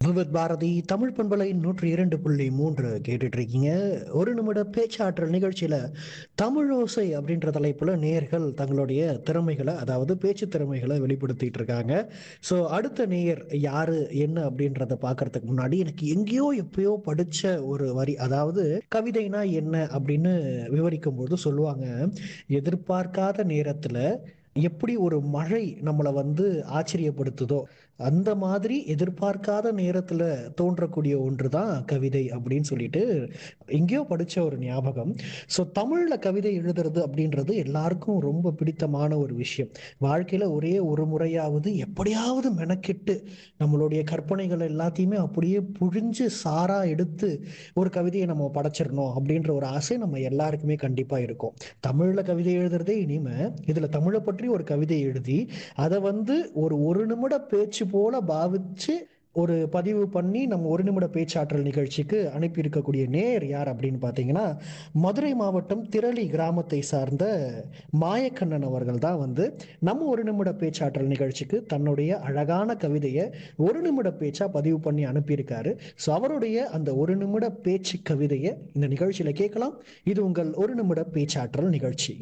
விவித் பாரதி தமிழ் பண்பலை நூற்றி இரண்டு புள்ளி மூன்று கேட்டுட்டு இருக்கீங்க ஒரு நிமிட பேச்சாற்றல் நிகழ்ச்சியில தமிழோசை அப்படின்ற தலைப்புல நேயர்கள் தங்களுடைய திறமைகளை அதாவது பேச்சு திறமைகளை வெளிப்படுத்திட்டு இருக்காங்க ஸோ அடுத்த நேயர் யாரு என்ன அப்படின்றத பார்க்கறதுக்கு முன்னாடி எனக்கு எங்கேயோ எப்பயோ படிச்ச ஒரு வரி அதாவது கவிதைனா என்ன அப்படின்னு விவரிக்கும் போது சொல்லுவாங்க எதிர்பார்க்காத நேரத்துல எப்படி ஒரு மழை நம்மளை வந்து ஆச்சரியப்படுத்துதோ அந்த மாதிரி எதிர்பார்க்காத நேரத்துல தோன்றக்கூடிய ஒன்று தான் கவிதை அப்படின்னு சொல்லிட்டு எங்கேயோ படிச்ச ஒரு ஞாபகம் ஸோ தமிழ்ல கவிதை எழுதுறது அப்படின்றது எல்லாருக்கும் ரொம்ப பிடித்தமான ஒரு விஷயம் வாழ்க்கையில ஒரே ஒரு முறையாவது எப்படியாவது மெனக்கெட்டு நம்மளுடைய கற்பனைகள் எல்லாத்தையுமே அப்படியே புழிஞ்சு சாரா எடுத்து ஒரு கவிதையை நம்ம படைச்சிடணும் அப்படின்ற ஒரு ஆசை நம்ம எல்லாருக்குமே கண்டிப்பா இருக்கும் தமிழ்ல கவிதை எழுதுறதே இனிமை இதுல தமிழை பற்றி ஒரு கவிதை எழுதி அதை வந்து ஒரு ஒரு நிமிட பேச்சு போல பாவிச்சு ஒரு பதிவு பண்ணி நம்ம ஒரு நிமிட பேச்சாற்றல் நிகழ்ச்சிக்கு அனுப்பி இருக்கக்கூடிய நேர் யார் அப்படின்னு பார்த்தீங்கன்னா மதுரை மாவட்டம் திரளி கிராமத்தை சார்ந்த மாயக்கண்ணன் அவர்கள் தான் வந்து நம்ம ஒரு நிமிட பேச்சாற்றல் நிகழ்ச்சிக்கு தன்னுடைய அழகான கவிதையை ஒரு நிமிட பேச்சா பதிவு பண்ணி அனுப்பியிருக்காரு ஸோ அவருடைய அந்த ஒரு நிமிட பேச்சு கவிதையை இந்த நிகழ்ச்சியில கேட்கலாம் இது உங்கள் ஒரு நிமிட பேச்சாற்றல் நிகழ்ச்சி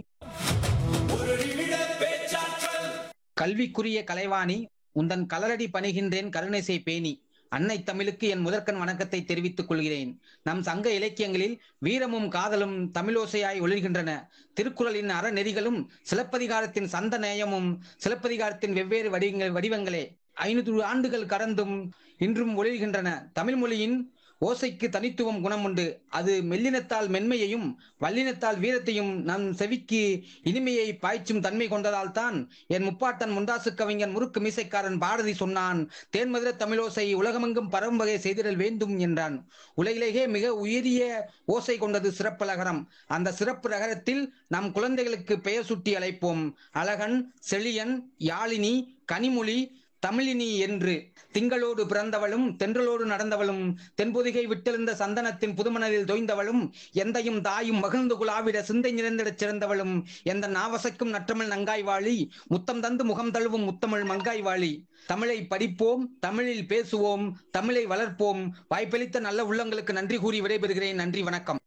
கல்விக்குரிய கலைவாணி உந்தன் கலரடி பணிகின்றேன் கருணைசை பேணி அன்னை தமிழுக்கு என் முதற்கண் வணக்கத்தை தெரிவித்துக் கொள்கிறேன் நம் சங்க இலக்கியங்களில் வீரமும் காதலும் தமிழோசையாய் ஒளிர்கின்றன திருக்குறளின் அறநெறிகளும் சிலப்பதிகாரத்தின் சந்த நேயமும் சிலப்பதிகாரத்தின் வெவ்வேறு வடிவங்கள் வடிவங்களே ஐநூறு ஆண்டுகள் கடந்தும் இன்றும் ஒளிர்கின்றன தமிழ் மொழியின் ஓசைக்கு தனித்துவம் குணம் உண்டு அது மெல்லினத்தால் மென்மையையும் வல்லினத்தால் வீரத்தையும் நம் செவிக்கு இனிமையை பாய்ச்சும் தன்மை கொண்டதால் தான் என் முப்பாட்டன் முண்டாசு கவிஞன் முறுக்கு மீசைக்காரன் பாரதி சொன்னான் தேன்மதுர தமிழோசை உலகமெங்கும் பரவும் வகை செய்திடல் வேண்டும் என்றான் உலகிலேயே மிக உயரிய ஓசை கொண்டது சிறப்பு ரகரம் அந்த சிறப்பு ரகரத்தில் நம் குழந்தைகளுக்கு பெயர் சுட்டி அழைப்போம் அழகன் செழியன் யாழினி கனிமொழி தமிழினி என்று திங்களோடு பிறந்தவளும் தென்றலோடு நடந்தவளும் தென்பொதிகை விட்டெழுந்த சந்தனத்தின் புதுமணலில் தோய்ந்தவளும் எந்தையும் தாயும் மகிழ்ந்து குழாவிட சிந்தை நிறைந்திடச் சிறந்தவளும் எந்த நாவசைக்கும் நற்றமிழ் நங்காய் வாழி முத்தம் தந்து முகம் தழுவும் முத்தமிழ் மங்காய் வாழி தமிழை படிப்போம் தமிழில் பேசுவோம் தமிழை வளர்ப்போம் வாய்ப்பளித்த நல்ல உள்ளங்களுக்கு நன்றி கூறி விடைபெறுகிறேன் நன்றி வணக்கம்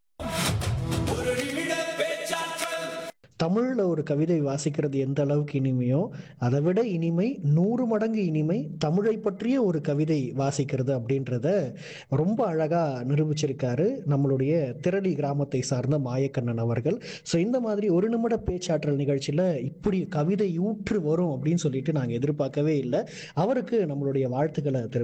தமிழ்ல ஒரு கவிதை வாசிக்கிறது எந்த அளவுக்கு இனிமையோ அதை விட இனிமை நூறு மடங்கு இனிமை தமிழை பற்றிய ஒரு கவிதை வாசிக்கிறது அப்படின்றத ரொம்ப அழகா நிரூபிச்சிருக்காரு நம்மளுடைய திரளி கிராமத்தை சார்ந்த மாயக்கண்ணன் அவர்கள் ஸோ இந்த மாதிரி ஒரு நிமிட பேச்சாற்றல் நிகழ்ச்சியில இப்படி கவிதை ஊற்று வரும் அப்படின்னு சொல்லிட்டு நாங்கள் எதிர்பார்க்கவே இல்லை அவருக்கு நம்மளுடைய வாழ்த்துக்களை தெரிவி